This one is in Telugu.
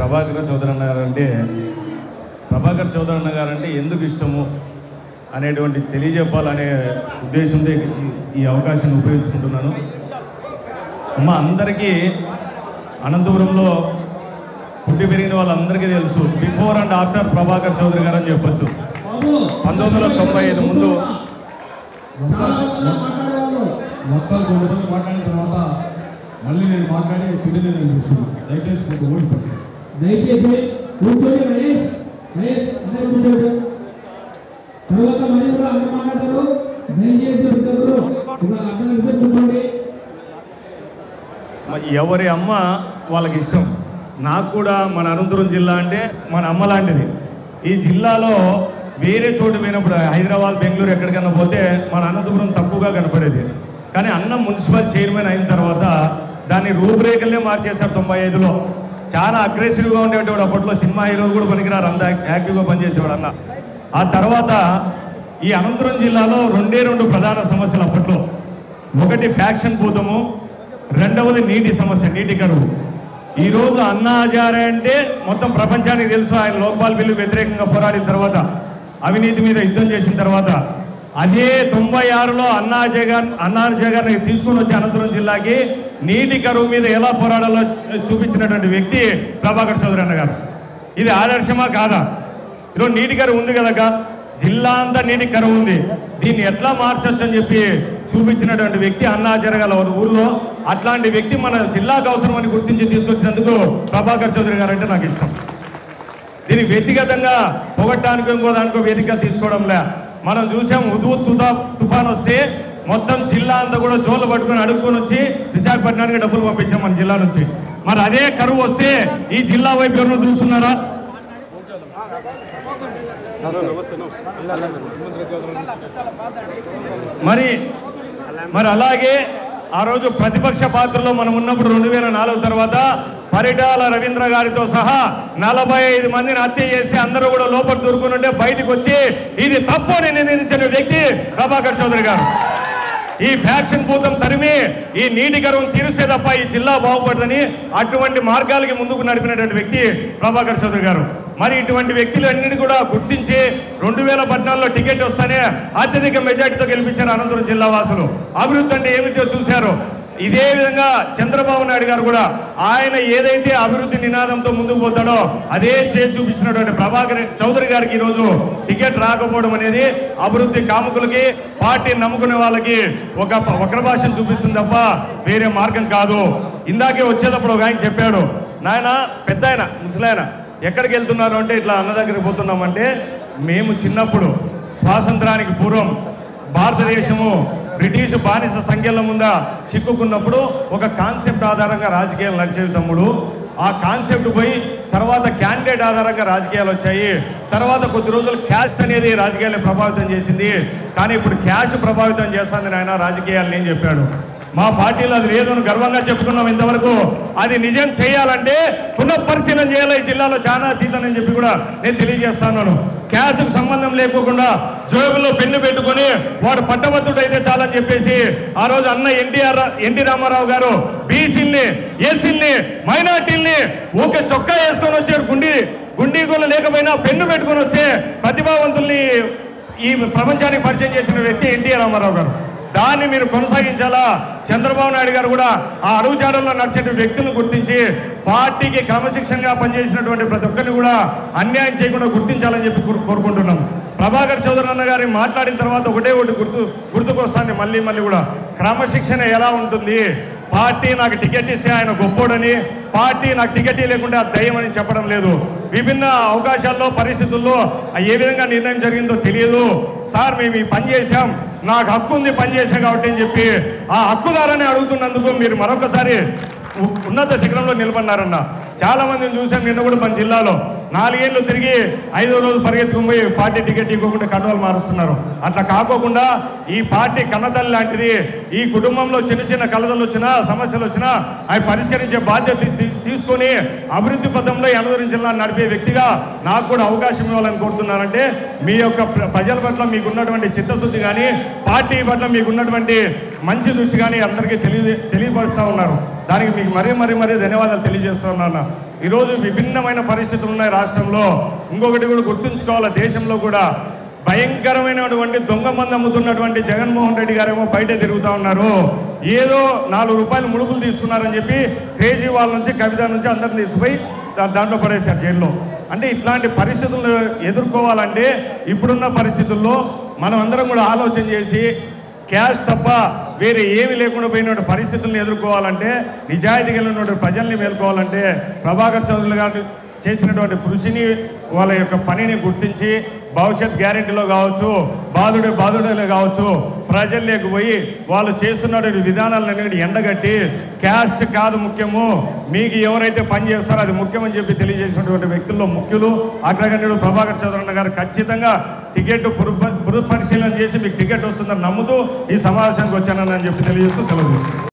ప్రభాకర్ చౌదరి అన్న గారు అంటే ప్రభాకర్ చౌదరి అన్న గారు అంటే ఎందుకు ఇష్టము అనేటువంటి తెలియజెప్పాలనే ఉద్దేశంతో ఈ- ఈ అవకాశాన్ని ఉపయోగించుకుంటున్నాను అమ్మ అందరికీ అనంతపురంలో పుట్టి పెరిగిన వాళ్ళందరికీ తెలుసు before and after Prabhakar Chowdary garu అని చెప్పొచ్చు పంతొమ్మిది వందల తొంభై ఐదు ముందు మొత్తాలు కొన్ని రోజులు మాట్లాడిన తర్వాత మళ్ళీ నేను మాట్లాడి పిండి నేను చూస్తున్నాను దయచేసి కొంత ఓడిపోతాను దయచేసి కూర్చోండి మహేష్ మహేష్ అందరూ కూర్చోండి తర్వాత మళ్ళీ కూడా అందరూ మాట్లాడతారు దయచేసి ప్రతి ఒక్కరు ఒక అర్ధ నిమిషం కూర్చోండి మ- ఎవరి అమ్మ వాళ్ళకి ఇష్టం నాకు కూడా మన అనంతపురం జిల్లా అంటే మన అమ్మ లాంటిది ఈ జిల్లాలో వేరే చోటు పోయినప్పుడు హైదరాబాద్ బెంగళూరు ఎక్కడికైనా పోతే మన అనంతపురం తక్కువగా కనపడేది కానీ అన్న మున్సిపల్ చైర్మన్ అయిన తర్వాత దాన్ని రూపురేఖలనే మార్చేశారు తొంభై ఐదులో చాలా అగ్రెసివ్గా ఉండేవాడు అప్పట్లో సినిమా హీరోలు కూడా పనికిరారు అంత యాక్టివ్గా పనిచేసేవాడు అన్న ఆ తర్వాత ఈ అనంతపురం జిల్లాలో రెండే రెండు ప్రధాన సమస్యలు అప్పట్లో ఒకటి ఫ్యాక్షన్ భూతము రెండవది నీటి సమస్య నీటి కరువు ఈ రోజు అన్నా హజారే అంటే మొత్తం ప్రపంచానికి తెలుసు ఆయన లోక్పాల్ బిల్లు వ్యతిరేకంగా పోరాడిన తర్వాత అవినీతి మీద యుద్ధం చేసిన తర్వాత అదే తొంభై ఆరులో అన్నా అజయ్ గారు అన్నా అజయ్ గారిని తీసుకుని వచ్చి అనంతపురం జిల్లాకి నీటి కరువు మీద ఎలా పోరాడాలో చూపించినటువంటి వ్యక్తి ప్రభాకర్ చౌదరి అన్న గారు ఇది ఆదర్శమా కాదా ఈరోజు నీటి కరువు ఉంది కదక జిల్లా అంతా నీటి కరువు ఉంది దీన్ని ఎట్లా మార్చొచ్చు అని చెప్పి చూపించినటువంటి వ్యక్తి అన్నా జరగాల ఊర్లో అట్లాంటి వ్యక్తి మన జిల్లాకు అవసరం అని గుర్తించి తీసుకొచ్చినందుకు ప్రభాకర్ చౌదరి గారు అంటే నాకు ఇష్టం దీన్ని వ్యక్తిగతంగా పొగట్టానికి ఇంకో దానికో వేదికగా తీసుకోవడంలే మనం చూసాం ఉదు తుదా తుఫాన్ వస్తే మొత్తం జిల్లా అంతా కూడా జోలు పట్టుకొని అడుక్కొని వచ్చి విశాఖపట్నానికి డబ్బులు పంపించాం మన జిల్లా నుంచి మరి అదే కరువు వస్తే ఈ జిల్లా వైపు ఎవరు చూస్తున్నారా మరి మరి అలాగే ఆ రోజు ప్రతిపక్ష పాత్రలో మనం ఉన్నప్పుడు రెండు వేల నాలుగు తర్వాత పరిటాల రవీంద్ర గారితో సహా నలభై ఐదు మందిని హత్య చేసి అందరూ కూడా లోపల దూరుకుని ఉంటే బయటకు వచ్చి ఇది తప్పు అని నిందించిన వ్యక్తి ప్రభాకర్ చౌదరి గారు ఈ ఫ్యాక్షన్ భూతం తరిమి ఈ నీటి గర్వం తీరుస్తే తప్ప ఈ జిల్లా బాగుపడదని అటువంటి మార్గాలకి ముందుకు నడిపినటువంటి వ్యక్తి ప్రభాకర్ చౌదరి గారు మరి ఇటువంటి వ్యక్తులు అన్నిటి కూడా గుర్తించి రెండు వేల పద్నాలుగులో టికెట్ వస్తానే అత్యధిక మెజార్టీతో గెలిపించారు అనంతపురం జిల్లా వాసులు అభివృద్ధి అంటే ఏమిటో చూశారు ఇదే విధంగా చంద్రబాబు నాయుడు గారు కూడా ఆయన ఏదైతే అభివృద్ధి నినాదంతో ముందుకు పోతాడో అదే చేసి చూపించినటువంటి ప్రభాకర్ చౌదరి గారికి ఈరోజు టికెట్ రాకపోవడం అనేది అభివృద్ధి కాముకులకి పార్టీ నమ్ముకునే వాళ్ళకి ఒక వక్ర భాషను చూపిస్తుంది తప్ప వేరే మార్గం కాదు ఇందాకే వచ్చేటప్పుడు ఒక ఆయన చెప్పాడు నాయన పెద్ద ఆయన ముసలాయన ఎక్కడికి వెళ్తున్నారు అంటే ఇట్లా అన్న దగ్గరికి పోతున్నామంటే మేము చిన్నప్పుడు స్వాతంత్రానికి పూర్వం భారతదేశము బ్రిటిష్ బానిస సంఖ్యల ముంద చిక్కుకున్నప్పుడు ఒక కాన్సెప్ట్ ఆధారంగా రాజకీయాలు నడిచేది తమ్ముడు ఆ కాన్సెప్ట్ పోయి తర్వాత క్యాండిడేట్ ఆధారంగా రాజకీయాలు వచ్చాయి తర్వాత కొద్ది రోజులు క్యాస్ట్ అనేది రాజకీయాలను ప్రభావితం చేసింది కానీ ఇప్పుడు క్యాష్ ప్రభావితం చేస్తుంది నాయన రాజకీయాలని అని చెప్పాడు మా పార్టీలో అది లేదు అని గర్వంగా చెప్పుకున్నాం ఇంతవరకు అది నిజం చేయాలంటే పునఃపరిశీలన చేయాలి ఈ జిల్లాలో చాలా సీతని చెప్పి కూడా నేను తెలియజేస్తున్నాను క్యాష్కు సంబంధం లేకోకుండా జోబుల్లో పెన్ను పెట్టుకొని వాడు పట్టభద్రుడు అయితే చాలని చెప్పేసి ఆ రోజు అన్న ఎన్టీఆర్ ఎన్టీ రామారావు గారు బీసీల్ని ఎస్సీల్ని మైనార్టీల్ని ఊకే చొక్కా వేసుకొని వచ్చారు గుండి గుండీ కూడా లేకపోయినా పెన్ను పెట్టుకొని వస్తే ప్రతిభావంతుల్ని ఈ ప్రపంచానికి పరిచయం చేసిన వ్యక్తి ఎన్టీఆర్ రామారావు గారు దాన్ని మీరు కొనసాగించాలా చంద్రబాబు నాయుడు గారు కూడా ఆ అడుగుజాడల్లో నడిచే వ్యక్తులను గుర్తించి పార్టీకి క్రమశిక్షణగా పనిచేసినటువంటి ప్రతి ఒక్కరిని కూడా అన్యాయం చేయకుండా గుర్తించాలని చెప్పి కోరు- కోరుకుంటున్నాం ప్రభాకర్ చౌదరి అన్న గారి మాట్లాడిన తర్వాత ఒకటే ఒకటి గుర్తు గుర్తుకొస్తాను మళ్ళీ మళ్ళీ కూడా క్రమశిక్షణ ఎలా ఉంటుంది పార్టీ నాకు టికెట్ ఇస్తే ఆయన గొప్పోడని పార్టీ నాకు టికెట్ లేకుండా దయ్యం అని చెప్పడం లేదు విభిన్న అవకాశాల్లో పరిస్థితుల్లో ఆ ఏ విధంగా నిర్ణయం జరిగిందో తెలియదు సార్ మేము ఈ పని చేశాం నాకు హక్కు ఉంది పని చేశాం కాబట్టి అని చెప్పి ఆ హక్కుదారని అడుగుతున్నందుకు మీరు మరొకసారి ఉ- ఉన్నత శిఖరంలో నిలబడినారన్న చాలా మందిని చూసాం నిన్న కూడా మన జిల్లాలో నాలుగేళ్లు తిరిగి ఐదో రోజు పరిగెత్తుకుని పోయి పార్టీ టికెట్ ఇవ్వకుండా కండువాలు మారుస్తున్నారు అట్లా కాకోకుండా ఈ పార్టీ కన్నతల్లి లాంటిది ఈ కుటుంబంలో చిన్న చిన్న కలదలు వచ్చినా సమస్యలు వచ్చినా అవి పరిష్కరించే బాధ్యత తీ- తీసుకొని అభివృద్ధి పథంలో ఎనదూరు జిల్లా నడిపే వ్యక్తిగా నాకు కూడా అవకాశం ఇవ్వాలని కోరుతున్నానంటే మీ యొక్క ప్ర- ప్రజల పట్ల మీకున్నటువంటి చిత్తశుద్ధి కానీ పార్టీ పట్ల మీకున్నటువంటి మంచి దృష్టి కానీ అందరికీ తెలియ తెలియపరుస్తూ ఉన్నారు దానికి మీకు మరీ మరీ మరీ ధన్యవాదాలు తెలియజేస్తున్నాను ఈరోజు విభిన్నమైన పరిస్థితులు ఉన్నాయి రాష్ట్రంలో ఇంకొకటి కూడా గుర్తుంచుకోవాలి దేశంలో కూడా భయంకరమైనటువంటి దొంగ మంది అమ్ముతున్నటువంటి జగన్మోహన్ రెడ్డి గారేమో బయట తిరుగుతా ఉన్నారు ఏదో నాలుగు రూపాయలు ముడుపులు తీసుకున్నారని చెప్పి కేజ్రీవాల్ నుంచి కవిత నుంచి అందరిని తీసిపోయి దా- దాంట్లో పడేశారు జైల్లో అంటే ఇట్లాంటి పరిస్థితులను ఎదుర్కోవాలంటే ఇప్పుడున్న పరిస్థితుల్లో మనం అందరం కూడా ఆలోచన చేసి క్యాష్ తప్ప వేరే ఏమీ లేకుండా పోయిన పరిస్థితులను ఎదుర్కోవాలంటే నిజాయితీ కలిగిన ప్రజల్ని మేల్కోవాలంటే ప్రభాకర్ చౌదరి గారు చేసినటువంటి కృషిని వాళ్ళ యొక్క పనిని గుర్తించి భవిష్యత్ గ్యారెంటీలో కావచ్చు బాధుడే బాధుడేలో కావచ్చు ప్రజల్లోకి పోయి వాళ్ళు చేస్తున్నటువంటి విధానాలను ఎండగట్టి క్యాస్ట్ కాదు ముఖ్యము మీకు ఎవరైతే పని చేస్తారో అది ముఖ్యమని చెప్పి తెలియజేసినటువంటి వ్యక్తుల్లో ముఖ్యులు అగ్రగణ్యుడు ప్రభాకర్ చౌదరన్న గారు ఖచ్చితంగా టికెట్ పురు- పురు పరిశీలన చేసి మీకు టికెట్ వస్తుందని నమ్ముతూ ఈ సమావేశానికి వచ్చానని చెప్పి తెలియజేస్తూ సెలవు తీసుకుంటాను.